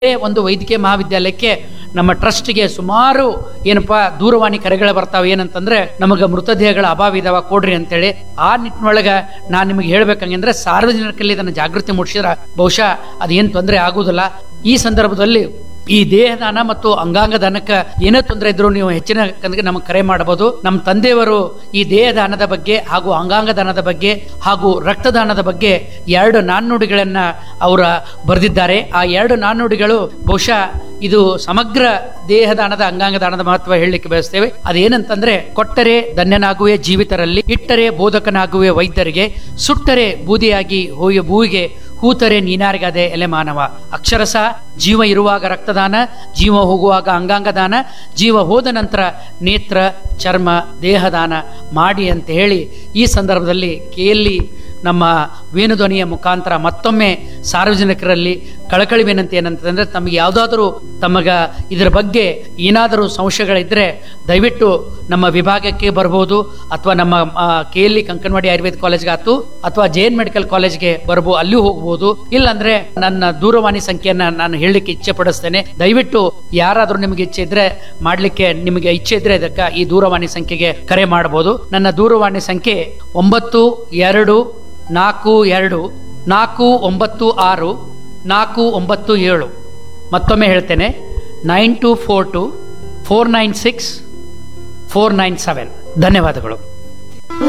ಒಂದು ವೈದ್ಯಕೀಯ ಮಹಾವಿದ್ಯಾಲಯಕ್ಕೆ ನಮ್ಮ ಟ್ರಸ್ಟ್ಗೆ ಸುಮಾರು ಏನಪ್ಪಾ ದೂರವಾಣಿ ಕರೆಗಳು ಬರ್ತಾವೆ ಏನಂತಂದ್ರೆ ನಮಗ ಮೃತದೇಹಗಳ ಅಭಾವ ಇದಾವ ಕೊಡ್ರಿ ಅಂತೇಳಿ ಆ ನಿಟ್ಟಿನೊಳಗ ನಾನ್ ನಿಮಗೆ ಹೇಳ್ಬೇಕಂದ್ರೆ ಸಾರ್ವಜನಿಕರಲ್ಲಿ ಇದನ್ನ ಜಾಗೃತಿ ಮೂಡಿಸಿದ್ರ ಬಹುಶಃ ಅದೇನ್ ತೊಂದರೆ ಆಗುದಿಲ್ಲ ಈ ಸಂದರ್ಭದಲ್ಲಿ ಈ ದೇಹದಾನ ಮತ್ತು ಅಂಗಾಂಗ ದಾನಕ್ಕೆ ಏನೇ ತೊಂದರೆ ಇದ್ರು ನೀವು ಹೆಚ್ಚಿನ ಕಂದಿಗೆ ನಮಗೆ ಕರೆ ಮಾಡಬಹುದು ನಮ್ಮ ತಂದೆಯವರು ಈ ದೇಹದಾನದ ಬಗ್ಗೆ ಹಾಗೂ ಅಂಗಾಂಗ ದಾನದ ಬಗ್ಗೆ ಹಾಗೂ ರಕ್ತದಾನದ ಬಗ್ಗೆ ಎರಡು ನಾಣ್ಣುಡಿಗಳನ್ನ ಅವರ ಬರೆದಿದ್ದಾರೆ ಆ ಎರಡು ನಾಣ್ಣುಡಿಗಳು ಬಹುಶಃ ಇದು ಸಮಗ್ರ ದೇಹದಾನದ ಅಂಗಾಂಗ ದಾನದ ಮಹತ್ವ ಹೇಳಲಿಕ್ಕೆ ಬಯಸ್ತೇವೆ ಅದೇನಂತಂದ್ರೆ ಕೊಟ್ಟರೆ ಧನ್ಯನಾಗುವೆ ಜೀವಿತರಲ್ಲಿ ಇಟ್ಟರೆ ಬೋಧಕನಾಗುವೆ ವೈದ್ಯರಿಗೆ ಸುಟ್ಟರೆ ಬೂದಿಯಾಗಿ ಹೋಯ ಭೂವಿಗೆ ಹೂತರೆ ನೀನಾರಿಗದೆ ಎಲೆ ಮಾನವ ಅಕ್ಷರಸ ಜೀವ ಇರುವಾಗ ರಕ್ತದಾನ ಜೀವ ಹೋಗುವಾಗ ಅಂಗಾಂಗ ದಾನ ಜೀವ ಹೋದ ನಂತರ ನೇತ್ರ ಚರ್ಮ ದೇಹದಾನ ಮಾಡಿ ಅಂತ ಹೇಳಿ ಈ ಸಂದರ್ಭದಲ್ಲಿ ಕೇಳಿ ನಮ್ಮ ವೇಣುಧ್ವನಿಯ ಮುಖಾಂತರ ಮತ್ತೊಮ್ಮೆ ಸಾರ್ವಜನಿಕರಲ್ಲಿ ಕಳಕಳಿ ವಿನಂತಿ ಏನಂತಂದ್ರೆ ತಮಗೆ ಯಾವುದಾದ್ರೂ ತಮಗ ಇದರ ಬಗ್ಗೆ ಏನಾದರೂ ಸಂಶಯಗಳಿದ್ರೆ ದಯವಿಟ್ಟು ನಮ್ಮ ವಿಭಾಗಕ್ಕೆ ಬರ್ಬೋದು ಅಥವಾ ನಮ್ಮ K L E Kankanawadi Ayurveda ಕಾಲೇಜ್ಗೆ ಆತು ಅಥವಾ ಜೆ ಎನ್ ಮೆಡಿಕಲ್ ಕಾಲೇಜ್ಗೆ ಬರ್ಬೋದು ಅಲ್ಲಿಯೂ ಹೋಗ್ಬೋದು ಇಲ್ಲಾಂದ್ರೆ ನನ್ನ ದೂರವಾಣಿ ಸಂಖ್ಯೆಯನ್ನ ನಾನು ಹೇಳಲಿಕ್ಕೆ ಇಚ್ಛೆ ಪಡಿಸ್ತೇನೆ ದಯವಿಟ್ಟು ಯಾರಾದ್ರೂ ನಿಮಗೆ ಇಚ್ಛೆ ಇದ್ರೆ ಮಾಡ್ಲಿಕ್ಕೆ ನಿಮಗೆ ಇಚ್ಛೆ ಇದ್ರೆ ಇದಕ್ಕೆ ಈ ದೂರವಾಣಿ ಸಂಖ್ಯೆಗೆ ಕರೆ ಮಾಡಬಹುದು ನನ್ನ ದೂರವಾಣಿ ಸಂಖ್ಯೆ ಒಂಬತ್ತು ಎರಡು ನಾಲ್ಕು ಎರಡು ನಾಲ್ಕು ಒಂಬತ್ತು ಆರು ನಾಲ್ಕು ಒಂಬತ್ತು ಏಳು ಮತ್ತೊಮ್ಮೆ ಹೇಳ್ತೇನೆ nine two four two four nine six four nine seven ಧನ್ಯವಾದಗಳು